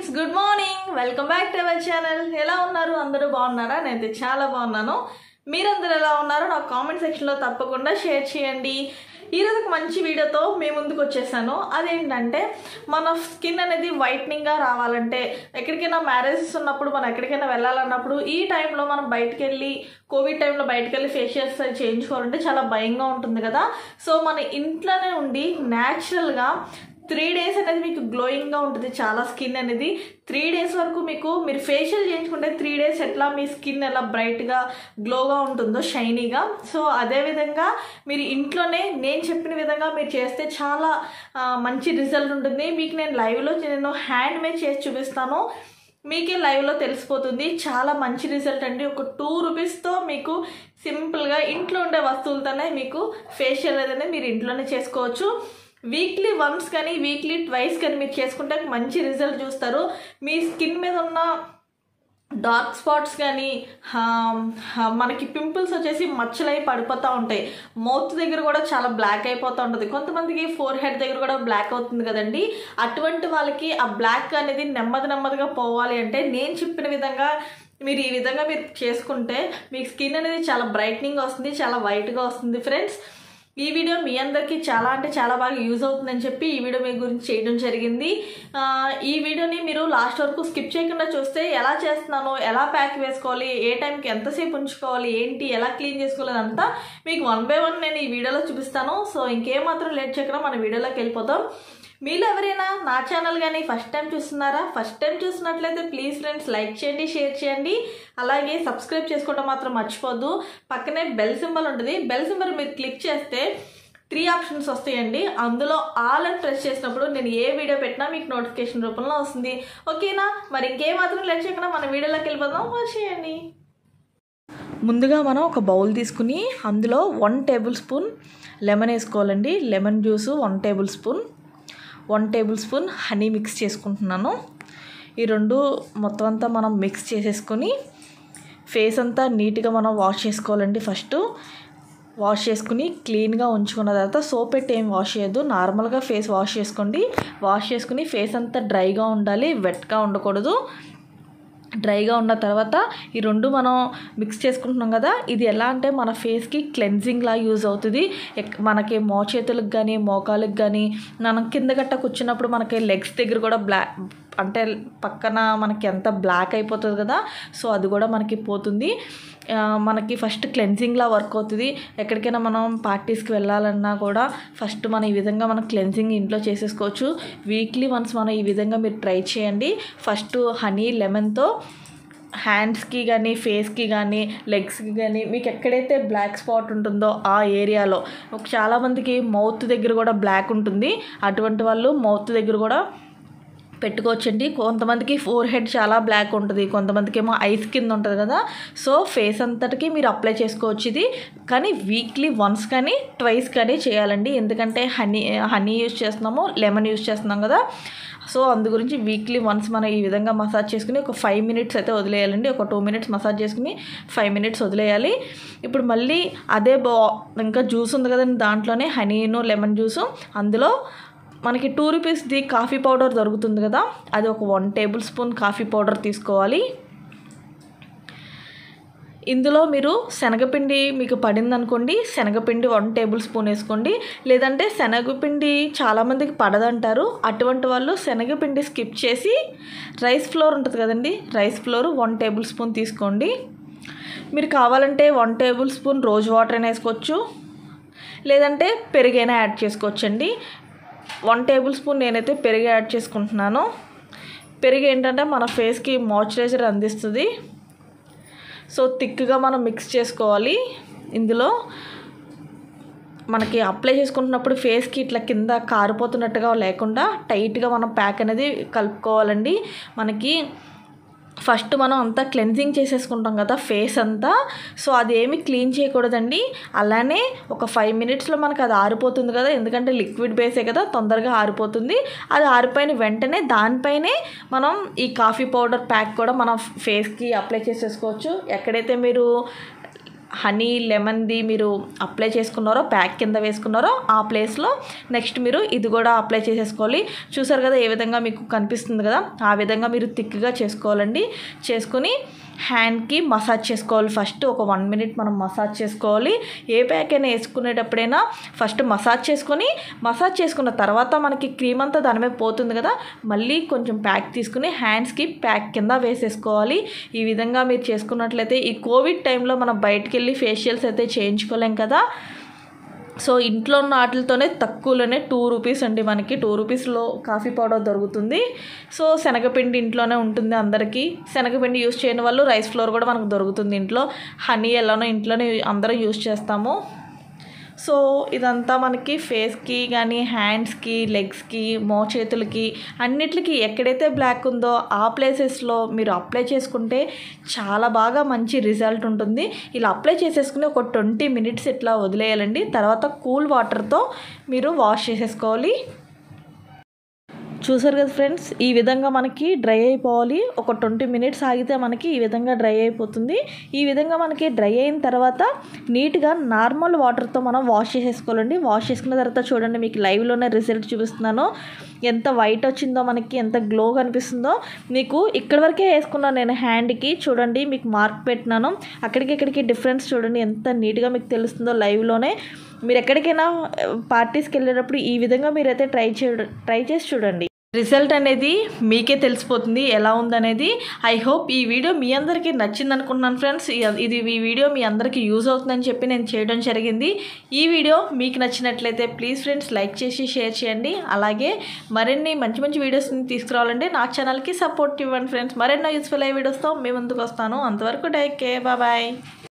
good morning welcome back to our channel ఎలా ఉన్నారు అందరూ బాగున్నారా నేనైతే చాలా బాగున్నాను మీరందరూ ఎలా ఉన్నారో నాకు కామెంట్ సెక్షన్లో తప్పకుండా షేర్ చేయండి ఈరోజు ఒక మంచి వీడియోతో మేము ముందుకు వచ్చేసాను అదేంటంటే మన స్కిన్ అనేది వైట్నింగ్గా రావాలంటే ఎక్కడికైనా మ్యారేజెస్ ఉన్నప్పుడు మనం ఎక్కడికైనా వెళ్ళాలన్నప్పుడు ఈ టైంలో మనం బయటకు వెళ్ళి కోవిడ్ టైంలో బయటకు వెళ్ళి ఫేషియల్స్ చేయించుకోవాలంటే చాలా భయంగా ఉంటుంది కదా సో మన ఇంట్లోనే ఉండి న్యాచురల్గా త్రీ డేస్ అనేది మీకు గ్లోయింగ్గా ఉంటుంది చాలా స్కిన్ అనేది త్రీ డేస్ వరకు మీకు మీరు ఫేషియల్ చేయించుకుంటే త్రీ డేస్ ఎట్లా మీ స్కిన్ ఎలా బ్రైట్గా గ్లోగా ఉంటుందో షైనీగా సో అదేవిధంగా మీరు ఇంట్లోనే నేను చెప్పిన విధంగా మీరు చేస్తే చాలా ఆ, మంచి రిజల్ట్ ఉంటుంది మీకు నేను లైవ్లో నేను హ్యాండ్ మేడ్ చేసి చూపిస్తాను మీకే లైవ్లో తెలిసిపోతుంది చాలా మంచి రిజల్ట్ అండి ఒక టూ రూపీస్తో మీకు సింపుల్గా ఇంట్లో ఉండే వస్తువులతోనే మీకు ఫేషియల్ అనేది మీరు ఇంట్లోనే చేసుకోవచ్చు వీక్లీ వన్స్ కానీ వీక్లీ ట్వైస్ కానీ మీరు చేసుకుంటే మంచి రిజల్ట్ చూస్తారు మీ స్కిన్ మీద ఉన్న డార్క్ స్పాట్స్ కానీ మనకి పింపుల్స్ వచ్చేసి మచ్చలై పడిపోతూ ఉంటాయి మౌత్ దగ్గర కూడా చాలా బ్లాక్ అయిపోతూ ఉంటుంది కొంతమందికి ఫోర్ హెడ్ దగ్గర కూడా బ్లాక్ అవుతుంది కదండి అటువంటి వాళ్ళకి ఆ బ్లాక్ అనేది నెమ్మది నెమ్మదిగా పోవాలి అంటే నేను చెప్పిన విధంగా మీరు ఈ విధంగా మీరు చేసుకుంటే మీ స్కిన్ అనేది చాలా బ్రైట్నింగ్ వస్తుంది చాలా వైట్గా వస్తుంది ఫ్రెండ్స్ ఈ వీడియో మీ అందరికీ చాలా అంటే చాలా బాగా యూజ్ అవుతుందని చెప్పి ఈ వీడియో మీ గురించి చేయడం జరిగింది ఆ, ఈ వీడియోని మీరు లాస్ట్ వరకు స్కిప్ చేయకుండా చూస్తే ఎలా చేస్తున్నాను ఎలా ప్యాక్ వేసుకోవాలి ఏ టైంకి ఎంతసేపు ఉంచుకోవాలి ఏంటి ఎలా క్లీన్ చేసుకోవాలి అంతా మీకు వన్ బై వన్ నేను ఈ వీడియోలో చూపిస్తాను సో ఇంకేమాత్రం లేట్ చేయకుండా మన వీడియోలోకి వెళ్ళిపోతాం మీరు ఎవరైనా నా ఛానల్ కానీ ఫస్ట్ టైం చూస్తున్నారా ఫస్ట్ టైం చూసినట్లయితే ప్లీజ్ ఫ్రెండ్స్ లైక్ చేయండి షేర్ చేయండి అలాగే సబ్స్క్రైబ్ చేసుకోవడం మాత్రం మర్చిపోద్దు పక్కనే బెల్ సింబల్ ఉంటుంది బెల్ సింబల్ మీరు క్లిక్ చేస్తే త్రీ ఆప్షన్స్ వస్తాయండి అందులో ఆల్ అని ప్రెస్ చేసినప్పుడు నేను ఏ వీడియో పెట్టినా మీకు నోటిఫికేషన్ రూపంలో వస్తుంది ఓకేనా మరి ఇంకేమాత్రం లేట్ చేయకుండా మన వీడియోలోకి వెళ్ళిపోదాం వచ్చేయండి ముందుగా మనం ఒక బౌల్ తీసుకుని అందులో వన్ టేబుల్ స్పూన్ లెమన్ వేసుకోవాలండి lemon juice one tablespoon one tablespoon honey mix చేసుకుంటున్నాను ఈ రెండు మొత్తం అంతా మనం మిక్స్ చేసేసుకొని ఫేస్ అంతా నీట్గా మనం వాష్ చేసుకోవాలండి ఫస్ట్ వాష్ చేసుకుని క్లీన్గా ఉంచుకున్న తర్వాత సోప్ పెట్టి ఏం వాష్ చేయొద్దు నార్మల్గా ఫేస్ వాష్ చేసుకోండి వాష్ చేసుకుని ఫేస్ అంతా డ్రైగా ఉండాలి వెట్గా ఉండకూడదు డ్రైగా ఉన్న తర్వాత ఈ రెండు మనం మిక్స్ చేసుకుంటున్నాం కదా ఇది ఎలా అంటే మన ఫేస్కి క్లెన్జింగ్ లా యూజ్ అవుతుంది ఎక్- మనకి మోచేతులకు కానీ మోకాలకు కానీ మనం కింద గట్ట కూర్చున్నప్పుడు మనకి లెగ్స్ దగ్గర కూడా బ్లాక్ అంటే పక్కన మనకి ఎంత బ్లాక్ అయిపోతుంది కదా సో అది కూడా మనకి పోతుంది ఆ, మనకి ఫస్ట్ క్లెన్జింగ్లా వర్క్ అవుతుంది ఎక్కడికైనా మనం పార్టీస్కి వెళ్ళాలన్నా కూడా ఫస్ట్ మనం ఈ విధంగా మనం క్లెన్జింగ్ ఇంట్లో చేసేసుకోవచ్చు వీక్లీ వన్స్ మనం ఈ విధంగా మీరు ట్రై చేయండి ఫస్ట్ హనీ లెమన్తో హ్యాండ్స్కి కానీ ఫేస్కి కానీ లెగ్స్కి కానీ మీకు ఎక్కడైతే బ్లాక్ స్పాట్ ఉంటుందో ఆ ఏరియాలో ఒక చాలామందికి మౌత్ దగ్గర కూడా బ్లాక్ ఉంటుంది అటువంటి వాళ్ళు మౌత్ దగ్గర కూడా పెట్టుకోవచ్చండి కొంతమందికి ఫోర్ హెడ్ చాలా బ్లాక్ ఉంటుంది కొంతమందికి ఏమో ఐస్ కింద ఉంటుంది కదా సో ఫేస్ అంతటికి మీరు అప్లై చేసుకోవచ్చు ఇది కానీ వీక్లీ వన్స్ కానీ ట్వైస్ కానీ చేయాలండి ఎందుకంటే హనీ హనీ యూస్ చేస్తున్నాము లెమన్ యూస్ చేస్తున్నాం కదా సో అందు గురించి వీక్లీ వన్స్ మనం ఈ విధంగా మసాజ్ చేసుకుని ఒక ఫైవ్ మినిట్స్ అయితే వదిలేయాలండి ఒక టూ మినిట్స్ మసాజ్ చేసుకుని ఫైవ్ మినిట్స్ వదిలేయాలి ఇప్పుడు మళ్ళీ అదే బా ఇంకా జ్యూస్ ఉంది కదండి దాంట్లోనే హనీను లెమన్ జ్యూసు అందులో మనకి టూ రూపీస్ది కాఫీ పౌడర్ దొరుకుతుంది కదా అది ఒక one tablespoon coffee powder తీసుకోవాలి ఇందులో మీరు శనగపిండి మీకు పడింది అనుకోండి శనగపిండి వన్ టేబుల్ స్పూన్ వేసుకోండి లేదంటే శనగపిండి చాలామందికి పడదంటారు అటువంటి వాళ్ళు శనగపిండి స్కిప్ చేసి రైస్ ఫ్లోర్ ఉంటుంది కదండి rice flour one tablespoon తీసుకోండి మీరు కావాలంటే one tablespoon rose water అయినా వేసుకోవచ్చు లేదంటే పెరుగైనా యాడ్ చేసుకోవచ్చండి వన్ టేబుల్ స్పూన్ నేనైతే పెరుగు యాడ్ చేసుకుంటున్నాను పెరుగు ఏంటంటే మన ఫేస్కి మాయిశ్చరైజర్ అందిస్తుంది సో థిక్గా మనం మిక్స్ చేసుకోవాలి ఇందులో మనకి అప్లై చేసుకుంటున్నప్పుడు ఫేస్కి ఇట్లా కింద కారిపోతున్నట్టుగా లేకుండా టైట్గా మనం ప్యాక్ అనేది కలుపుకోవాలండి మనకి ఫస్ట్ మనం అంతా క్లెన్జింగ్ చేసేసుకుంటాం కదా ఫేస్ అంతా సో అది ఏమి క్లీన్ చేయకూడదండి అలానే ఒక ఫైవ్ మినిట్స్లో మనకు అది ఆరిపోతుంది కదా ఎందుకంటే లిక్విడ్ బేసే కదా తొందరగా ఆరిపోతుంది అది ఆరిపోయిన వెంటనే దానిపైనే మనం ఈ కాఫీ పౌడర్ ప్యాక్ కూడా మనం ఫేస్కి అప్లై చేసేసుకోవచ్చు ఎక్కడైతే మీరు హనీ లెమన్ది మీరు అప్లై చేసుకున్నారో ప్యాక్ కింద వేసుకున్నారో ఆ ప్లేస్లో నెక్స్ట్ మీరు ఇది కూడా అప్లై చేసేసుకోవాలి చూసారు కదా ఏ విధంగా మీకు కనిపిస్తుంది కదా ఆ విధంగా మీరు థిక్గా చేసుకోవాలండి చేసుకొని హ్యాండ్కి మసాజ్ చేసుకోవాలి ఫస్ట్ ఒక వన్ మినిట్ మనం మసాజ్ చేసుకోవాలి ఏ ప్యాక్ అయినా వేసుకునేటప్పుడైనా ఫస్ట్ మసాజ్ చేసుకొని మసాజ్ చేసుకున్న తర్వాత మనకి క్రీమ్ అంతా దాని మీద పోతుంది కదా మళ్ళీ కొంచెం ప్యాక్ తీసుకుని హ్యాండ్స్కి ప్యాక్ కింద వేసేసుకోవాలి ఈ విధంగా మీరు చేసుకున్నట్లయితే ఈ కోవిడ్ టైంలో మనం బయటికి వెళ్ళి ఫేషియల్స్ అయితే చేయించుకోలేం కదా సో ఇంట్లో ఉన్న వాటితోనే తక్కువలోనే టూ రూపీస్ అండి మనకి టూ రూపీస్లో కాఫీ పౌడర్ దొరుకుతుంది సో శనగపిండి ఇంట్లోనే ఉంటుంది అందరికీ శనగపిండి యూస్ చేయని వాళ్ళు రైస్ ఫ్లోర్ కూడా మనకు దొరుకుతుంది ఇంట్లో హనీ ఎలానో ఇంట్లోనే అందరం యూస్ చేస్తాము సో ఇదంతా మనకి ఫేస్కి కానీ హ్యాండ్స్కి లెగ్స్కి మోచేతులకి అన్నిటికి ఎక్కడైతే బ్లాక్ ఉందో ఆ ప్లేసెస్లో మీరు అప్లై చేసుకుంటే చాలా బాగా మంచి రిజల్ట్ ఉంటుంది ఇలా అప్లై చేసేసుకుని ఒక ట్వంటీ మినిట్స్ ఇట్లా వదిలేయాలండి తర్వాత కూల్ వాటర్తో మీరు వాష్ చేసేసుకోవాలి చూసారు కదా ఫ్రెండ్స్ ఈ విధంగా మనకి డ్రై అయిపోవాలి ఒక ట్వంటీ మినిట్స్ ఆగితే మనకి ఈ విధంగా డ్రై అయిపోతుంది ఈ విధంగా మనకి డ్రై అయిన తర్వాత నీట్గా నార్మల్ వాటర్తో మనం వాష్ చేసేసుకోవాలండి వాష్ చేసుకున్న తర్వాత చూడండి మీకు లైవ్లోనే రిజల్ట్ చూపిస్తున్నాను ఎంత వైట్ వచ్చిందో మనకి ఎంత గ్లో కనిపిస్తుందో మీకు ఇక్కడి వరకే వేసుకున్నాను నేను హ్యాండ్కి చూడండి మీకు మార్క్ పెట్టినాను అక్కడికి ఇక్కడికి డిఫరెన్స్ చూడండి ఎంత నీట్గా మీకు తెలుస్తుందో లైవ్లోనే మీరు ఎక్కడికైనా పార్టీస్కి వెళ్ళేటప్పుడు ఈ విధంగా మీరైతే ట్రై చే ట్రై చేసి చూడండి రిజల్ట్ అనేది మీకే తెలిసిపోతుంది ఎలా ఉందనేది ఐ హోప్ ఈ వీడియో మీ అందరికీ నచ్చింది అనుకుంటున్నాను ఫ్రెండ్స్ ఇది ఈ వీడియో మీ అందరికీ యూజ్ అవుతుందని చెప్పి నేను చేయడం జరిగింది ఈ వీడియో మీకు నచ్చినట్లయితే ప్లీజ్ ఫ్రెండ్స్ లైక్ చేసి షేర్ చేయండి అలాగే మరిన్ని మంచి మంచి వీడియోస్ని తీసుకురావాలంటే నా ఛానల్కి సపోర్ట్ ఇవ్వండి ఫ్రెండ్స్ మరెన్నో యూస్ఫుల్ అయ్యే వీడియోస్తో మీ ముందుకు వస్తాను అంతవరకు టేక్ కేర్ బాయ్